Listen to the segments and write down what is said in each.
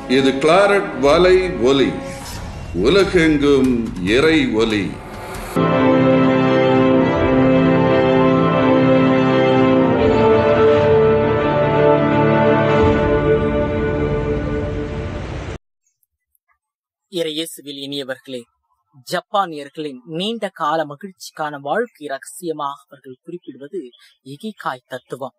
இது கிளாரட் வலை ஒலி உலகெங்கும் இறை ஒலி இறையேசுவில் இனியவர்களே ஜப்பானியர்களின் நீண்ட கால மகிழ்ச்சிக்கான வாழ்க்கை ரகசியமாக அவர்கள் குறிப்பிடுவது இகிகாய் தத்துவம்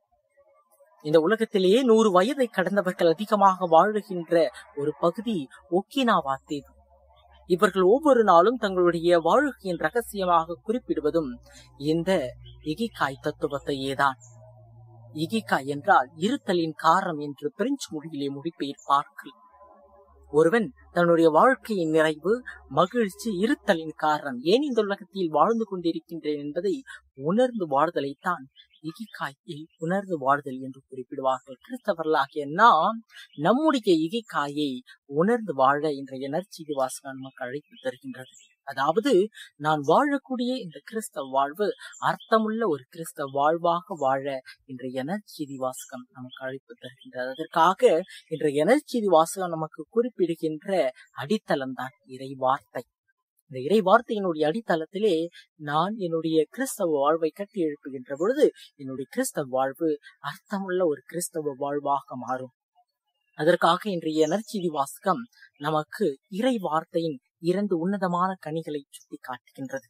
இந்த உலகத்திலேயே நூறு வயதை கடந்தவர்கள் அதிகமாக வாழுகின்ற ஒரு பகுதி ஒக்கினாவா தீவு இவர்கள் ஒவ்வொரு நாளும் தங்களுடைய வாழ்க்கையின் ரகசியமாக குறிப்பிடுவதும் இந்த இகிகாய் தத்துவத்தையேதான் இகிகாய் என்றால் இருத்தலின் காரணம் என்று பிரெஞ்சு மொழியிலே மொழிபெயர்ப்பார்கள் ஒருவன் தன்னுடைய வாழ்க்கையின் நிறைவு மகிழ்ச்சி இருத்தலின் காரணம் ஏன் இந்த உலகத்தில் வாழ்ந்து கொண்டிருக்கின்றேன் என்பதை உணர்ந்து வாழ்தலைத்தான் இகிகாயை உணர்ந்து வாழ்தல் என்று குறிப்பிடுவார்கள் கிறிஸ்தவர்களாகிய நாம் நம்முடைய இகிகாயை உணர்ந்து வாழ இன்றைய நற்செய்தி வாசகம் நமக்கு அழைப்பு தருகின்றது அதாவது நான் வாழக்கூடிய இந்த கிறிஸ்தவ வாழ்வு அர்த்தமுள்ள ஒரு கிறிஸ்தவ வாழ்வாக வாழ இன்றைய நற்செய்தி வாசகம் நமக்கு அழைப்பு தருகின்றது அதற்காக இன்றைய நற்செய்தி வாசகம் நமக்கு குறிப்பிடுகின்ற அடித்தளம் தான் இறை வார்த்தை இந்த இறை வார்த்தையினுடைய அடித்தளத்திலே நான் என்னுடைய கிறிஸ்தவ வாழ்வை கட்டி எழுப்புகின்ற பொழுது என்னுடைய கிறிஸ்தவ வாழ்வு அர்த்தமுள்ள ஒரு கிறிஸ்தவ வாழ்வாக மாறும் அதற்காக இன்றைய நற்செய்தி வாசகம் நமக்கு இறை வார்த்தையின் இரண்டு உன்னதமான கனிகளை சுட்டி காட்டுகின்றது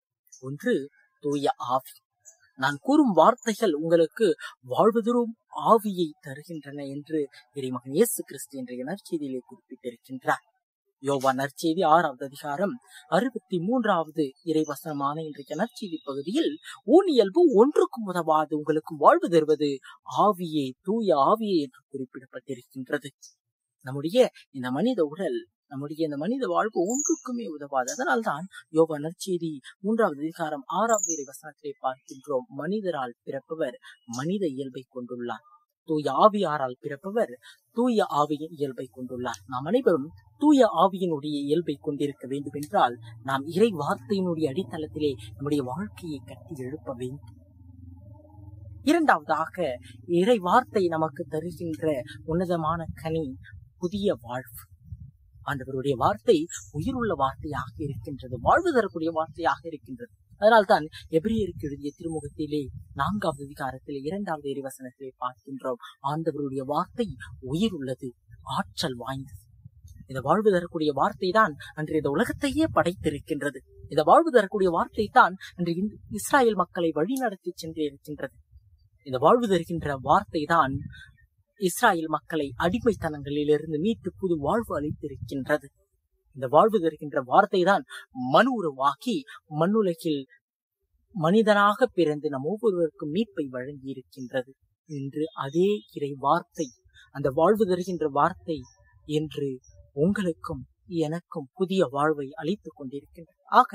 ஒன்று தூய ஆவி நான் கூறும் வார்த்தைகள் உங்களுக்கு வாழ்வதரும் ஆவியை தருகின்றன என்று இறைமகன் இயேசு கிறிஸ்து இன்றைய நற்செய்தியிலே குறிப்பிட்டிருக்கின்றார் யோவா நற்செய்தி ஆறாவது அதிகாரம் அறுபத்தி மூன்றாவது இறைவசனமான இன்றைய நற்செய்தி பகுதியில் ஊனியல்பு ஒன்றுக்கும் உதவாது உங்களுக்கு வாழ்வு தருவது ஆவியே தூய ஆவியே என்று குறிப்பிடப்பட்டிருக்கின்றது நம்முடைய இந்த மனித உடல் நம்முடைய இந்த மனித வாழ்வு ஒன்றுக்குமே உதவாது அதனால்தான் யோகா நற்செய்தி மூன்றாவது அதிகாரம் ஆறாவது இறை வசனத்திலே பார்க்கின்றோம் மனிதரால் பிறப்பவர் மனித இயல்பை கொண்டுள்ளார் தூய ஆவியாரால் பிறப்பவர் தூய ஆவியின் இயல்பை கொண்டுள்ளார் நாம் அனைவரும் தூய ஆவியினுடைய இயல்பை கொண்டிருக்க வேண்டும் என்றால் நாம் இறை வார்த்தையினுடைய அடித்தளத்திலே நம்முடைய வாழ்க்கையை கட்டி எழுப்ப வேண்டும் இரண்டாவதாக இறை வார்த்தை நமக்கு தருகின்ற உன்னதமான கனி புதிய வாழ்வு ஆண்டவருடைய வார்த்தை உயிருள்ள வார்த்தையாக இருக்கின்றது வாழ்வு தரக்கூடிய வார்த்தையாக இருக்கின்றது அதனால்தான் எபிரியருக்கு எழுதிய திருமுகத்திலே நான்காவது அதிகாரத்திலே இரண்டாவது இறைவசனத்திலே பார்க்கின்றோம் ஆண்டவருடைய வார்த்தை உயிர் உள்ளது ஆற்றல் வாய்ந்தது இந்த வாழ்வு தரக்கூடிய வார்த்தை தான் அன்று இந்த உலகத்தையே படைத்திருக்கின்றது இந்த வாழ்வு தரக்கூடிய வார்த்தை தான் அன்று இஸ்ராயல் மக்களை வழிநடத்தி சென்று இருக்கின்றது இந்த வாழ்வு தருகின்ற வார்த்தை தான் இஸ்ராயல் மக்களை அடிமைத்தனங்களிலிருந்து மீட்டு புது வாழ்வு அளித்திருக்கின்றது இந்த வாழ்வு தருகின்ற வார்த்தை தான் மனு உருவாக்கி மண்ணுலகில் மனிதனாக பிறந்து நம் ஒவ்வொருவருக்கும் மீட்பை வழங்கி இருக்கின்றது என்று அதே இறை வார்த்தை அந்த வாழ்வு தருகின்ற வார்த்தை என்று உங்களுக்கும் எனக்கும் புதிய வாழ்வை அளித்துக் கொண்டிருக்கின்றது ஆக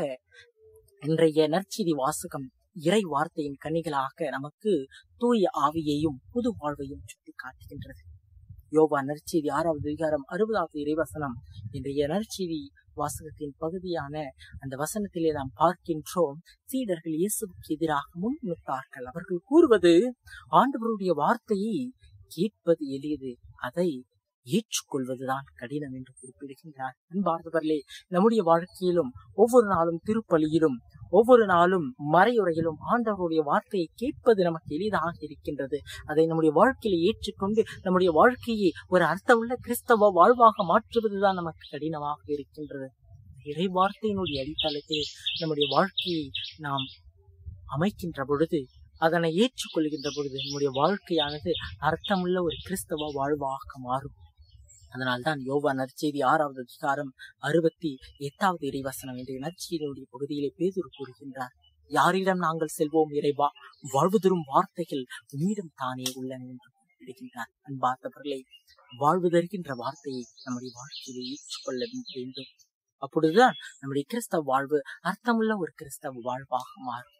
இன்றைய நற்செய்தி வாசகம் இறை வார்த்தையின் கனிகளாக நமக்கு தூய ஆவியையும் புது வாழ்வையும் சுட்டி காட்டுகின்றது யோபா நற்செய்தி ஆறாவது அதிகாரம் அறுபதாவது இறைவசனம் இன்றைய நற்செய்தி வாசகத்தின் பகுதியான அந்த வசனத்திலே நாம் பார்க்கின்றோம் சீடர்கள் இயேசுக்கு எதிராக முன்னிட்டார்கள் அவர்கள் கூறுவது ஆண்டவருடைய வார்த்தையை கேட்பது எளியது அதை ஏற்றுக்கொள்வதுதான் கடினம் என்று குறிப்பிடுகின்றார் அன்பார்ந்தவர்களே நம்முடைய வாழ்க்கையிலும் ஒவ்வொரு நாளும் திருப்பலியிலும் ஒவ்வொரு நாளும் மறையுறையிலும் ஆண்டவருடைய வார்த்தையை கேட்பது நமக்கு எளிதாக இருக்கின்றது அதை நம்முடைய வாழ்க்கையில ஏற்றுக்கொண்டு நம்முடைய வாழ்க்கையை ஒரு அர்த்தமுள்ள கிறிஸ்தவ வாழ்வாக மாற்றுவதுதான் நமக்கு கடினமாக இருக்கின்றது இறை வார்த்தையினுடைய அடித்தளத்தில் நம்முடைய வாழ்க்கையை நாம் அமைக்கின்ற பொழுது அதனை ஏற்றுக்கொள்கின்ற பொழுது நம்முடைய வாழ்க்கையானது அர்த்தமுள்ள ஒரு கிறிஸ்தவ வாழ்வாக மாறும் அதனால்தான் யோவா நற்செய்தி ஆறாவது அதிகாரம் அறுபத்தி எட்டாவது இறைவசனம் என்ற நற்செய்தியுடைய பகுதியிலே பேதுரு கூறுகின்றார் யாரிடம் நாங்கள் செல்வோம் இறைவா வாழ்வு தரும் வார்த்தைகள் உன்னிடம் தானே உள்ளன என்று குறிப்பிடுகின்றார் அன்பார்ந்தவர்களை வாழ்வு தருகின்ற வார்த்தையை நம்முடைய வாழ்க்கையிலே ஏற்றுக்கொள்ள வேண்டும் அப்பொழுதுதான் நம்முடைய கிறிஸ்தவ வாழ்வு அர்த்தமுள்ள ஒரு கிறிஸ்தவ வாழ்வாக மாறும்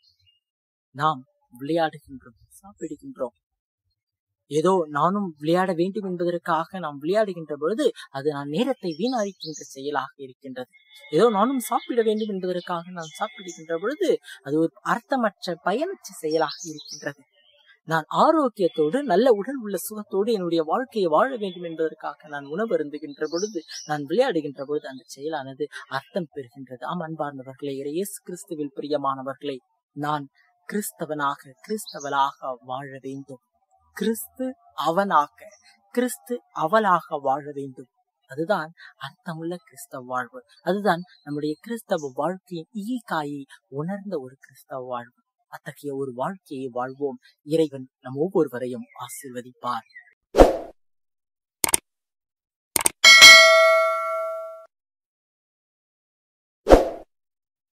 நாம் விளையாடுகின்றோம் சாப்பிடுகின்றோம் ஏதோ நானும் விளையாட வேண்டும் என்பதற்காக நாம் விளையாடுகின்ற பொழுது அது நான் நேரத்தை வீணடிக்கின்ற செயலாக இருக்கின்றது ஏதோ நானும் சாப்பிட வேண்டும் என்பதற்காக நான் சாப்பிடுகின்ற பொழுது அது ஒரு அர்த்தமற்ற பயனற்ற செயலாக இருக்கின்றது நான் ஆரோக்கியத்தோடு நல்ல உடல் உள்ள சுகத்தோடு என்னுடைய வாழ்க்கையை வாழ வேண்டும் என்பதற்காக நான் உணவு அருந்துகின்ற பொழுது நான் விளையாடுகின்ற பொழுது அந்த செயலானது அர்த்தம் பெறுகின்றது ஆம் அன்பார்ந்தவர்களே இயேசு கிறிஸ்துவில் பிரியமானவர்களே நான் கிறிஸ்தவனாக கிறிஸ்தவளாக வாழ வேண்டும் கிறிஸ்து அவனாக கிறிஸ்து அவளாக வாழ வேண்டும் அதுதான் அர்த்தமுள்ள கிறிஸ்தவ வாழ்வு அதுதான் நம்முடைய கிறிஸ்தவ வாழ்க்கையின் ஈகாயை உணர்ந்த ஒரு கிறிஸ்தவ வாழ்வு அத்தகைய ஒரு வாழ்க்கையை வாழ்வோம் இறைவன் நம் ஒவ்வொருவரையும் ஆசீர்வதிப்பார்